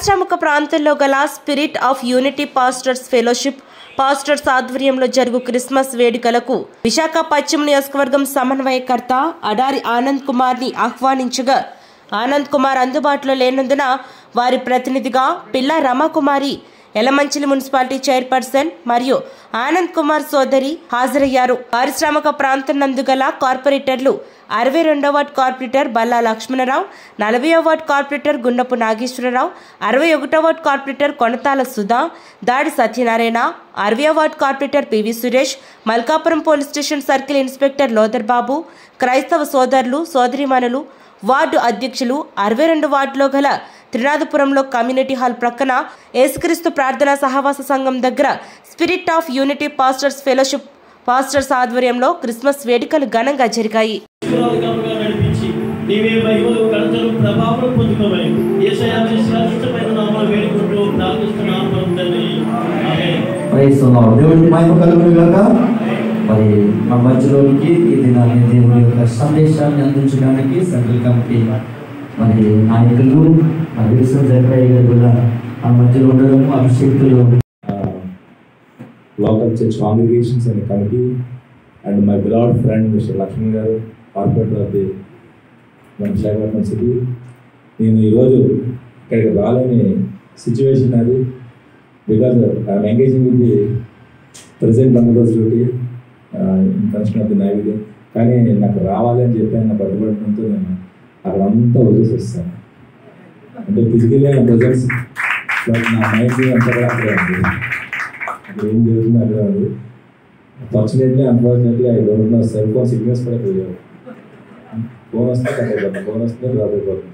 పారిశ్రామిక ప్రాంతంలో గల spirit of unity pastors fellowship pastors ఆధ్వర్యంలో జరుగు క్రిస్మస్ వేడుకలకు విశాఖ పశ్చిమ నియోజకవర్గం సమన్వయకర్త అడారి ఆనంద్ కుమార్ ని ఆహ్వానించగా ఆనంద్ కుమార్ అందుబాటులో లేనందున వారి ప్రతినిధిగా పిల్ల రమాకుమారి ఎలమంచిలి మున్సిపాలిటీ చైర్పర్సన్ మరియు ఆనంద్ కుమార్ సోదరి హాజరయ్యారు పారిశ్రామిక ప్రాంతం నందు గల కార్పొరేటర్లు అరవై రెండవ వార్డ్ కార్పొరేటర్ బల్లా లక్ష్మణరావు నలభై వార్డ్ కార్పొరేటర్ గుండపు నాగేశ్వరరావు అరవై ఒకటో వార్డ్ కార్పొరేటర్ కొనతాల సుధా దాడి సత్యనారాయణ అరవై ward corporator P V Suresh Malkapuram police station circle inspector Luther Babu క్రైస్తవ సోదరులు సోదరిమణులు వార్డు అధ్యక్షులు అరవై రెండు వార్డులో గల త్రినాథపురంలో కమ్యూనిటీ హాల్ ప్రక్కన యేసుక్రీస్తు ప్రార్థనా సహవాస సంఘం దగ్గర spirit of unity pastors fellowship pastors ఆధ్వర్యంలో క్రిస్మస్ వేడుకలు ఘనంగా జరిగాయి ఆశీర్వాదకరంగా నడిపించి నీవే మహిమలు ఘనతలు ప్రభావం పొందుకోమని ఏసయాన్ని శ్రేష్టమైన నామాలు వేడుకుంటూ ప్రార్థిస్తున్నాను పరమ తండ్రి ఆమేన్. ప్రైజ్ ఉన్నాడు దేవుడికి మహిమ కలుగును గాక మరి మా మధ్యలోనికి ఈ దినాన్ని దేవుని యొక్క సందేశాన్ని అందించడానికి సెంట్రల్ కమిటీ మరి నాయకులు మరి విల్సన్ జగరయ్య గారు కూడా ఆ మధ్యలో ఉండడం అభిషేక్తులు uh, local church congregations and the committee, and my beloved friend Mr. Lakshman garu corporator of the మన విశాఖపట్నం సిటీ నేను ఈరోజు ఇక్కడికి రాలేని సిచ్యువేషన్ అది because I'm engaging with the president bandobast duty in construction of the నావిడి కానీ నాకు రావాలి అని చెప్పి నా పట్టుబడటంతో నేను అక్కడ అంతా వదిలేసి వస్తాను అంటే ఫిజికల్లీ ప్రజెన్స్ నా మైండ్ అంతా కూడా అక్కడే ఉంది అక్కడ ఏం జరుగుతుందో అక్కడ ఉంది fortunately unfortunately I don't know cell phone signals కూడా పోయావు ఫోన్ వస్తే కట్ అయిపోతుంది ఫోన్ వస్తే డ్రాప్ అయిపోతుంది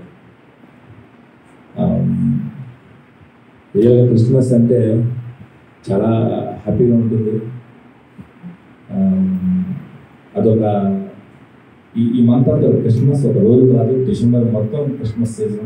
రియల్గా క్రిస్మస్ అంటే చాలా హ్యాపీగా ఉంటుంది Um, అదొక ఈ ఈ మంత్ అంతా క్రిస్మస్ ఒక రోజు కాదు డిసెంబర్ మొత్తం క్రిస్మస్ సీజన్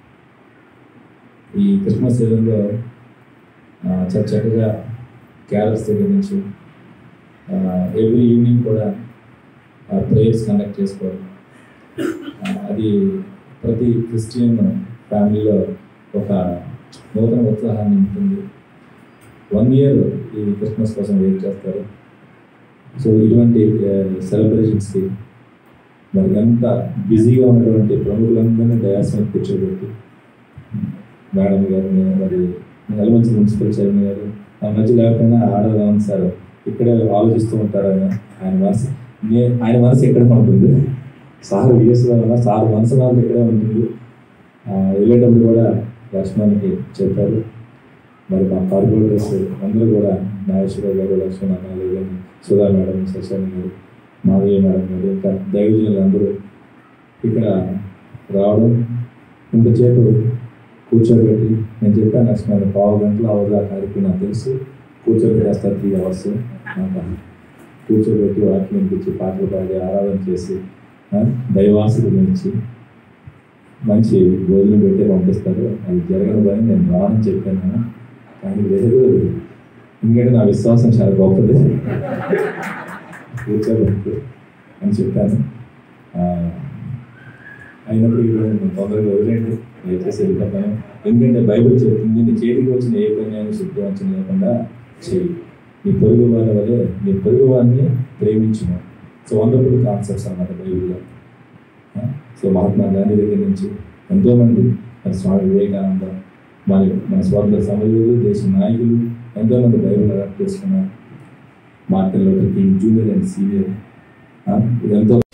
ఈ క్రిస్మస్ సీజన్లో చాలా చక్కగా క్యారల్స్ దగ్గర నుంచి ఎవ్రీ ఈవినింగ్ కూడా ప్రేయర్స్ కండక్ట్ చేసుకోవడం ఆ, అది ప్రతి క్రిస్టియన్ ఫ్యామిలీలో ఒక నూతన ఉత్సాహాన్ని ఉంటుంది వన్ ఇయర్ ఈ క్రిస్మస్ కోసం వెయిట్ చేస్తారు సో ఇటువంటి సెలబ్రేషన్స్కి మరి ఎంత బిజీగా ఉన్నటువంటి ప్రముఖులందరినీ డయాస్ మీద కూర్చోబెట్టి మేడం గారిని మరి నెలమంచి మున్సిపల్ చైర్మన్ గారు ఆ మధ్య లేకపోయినా ఆడదాం సార్ ఇక్కడే ఆలోచిస్తూ ఉంటారు ఆయన ఆయన మనసు నే ఆయన మనసు ఇక్కడే ఉంటుంది సార్ విదేశంలో ఉన్న సార్ మనసు నాకు ఇక్కడే ఉంటుంది ఆ, వెళ్ళేటప్పుడు కూడా లక్ష్మణ్కి చెప్పారు మరి మా కార్పొరేటర్స్ అందరూ కూడా నాగేశ్వర గారు లక్ష్మణ్ అన్నాలు కానీ సుధా మేడం శశాన్ గారు మాధవి మేడం గారు ఇంకా దైవజనులు అందరూ ఇక్కడ రావడం ఇంతసేపు కూర్చోబెట్టి నేను చెప్పాను లక్ష్మణ్ పావు గంటలో అవగా కార్యక్రమం నాకు తెలుసు కూర్చోబెట్టేస్తారు త్రీ అవర్స్ నాకు కూర్చోబెట్టి వాటిని వినిపించి పాటలు పాడి ఆరాధన చేసి ఆ, దైవాసుడు గురించి మంచి భోజనం పెట్టి పంపిస్తారు అది జరగని పని నేను రానని చెప్పాను కానీ లేదు ఎందుకంటే నా విశ్వాసం చాలా గొప్పది కూర్చోబెట్టు అని చెప్పాను ఆ, అయినప్పటికీ కూడా నేను తొందరగా వదిలేండి దయచేసి వెళ్ళిపోతాను ఎందుకంటే బైబిల్ చెప్తుంది నీ చేతికి వచ్చిన ఏ పని శుద్ధవంచన లేకుండా చేయి నీ పొరుగు వారి వలె నీ పొరుగు వారిని ప్రేమించును సో వండర్ఫుల్ కాన్సెప్ట్స్ అన్నమాట బైబిల్లో ఆ, సో మహాత్మా గాంధీ దగ్గర నుంచి ఎంతోమంది మన స్వామి వివేకానంద మన మన స్వాతంత్ర సమయులు దేశ నాయకులు ఎంతోమంది బైబిల్ అడాప్ట్ చేసుకున్నారు Martin Luther King junior and senior ఇదంతా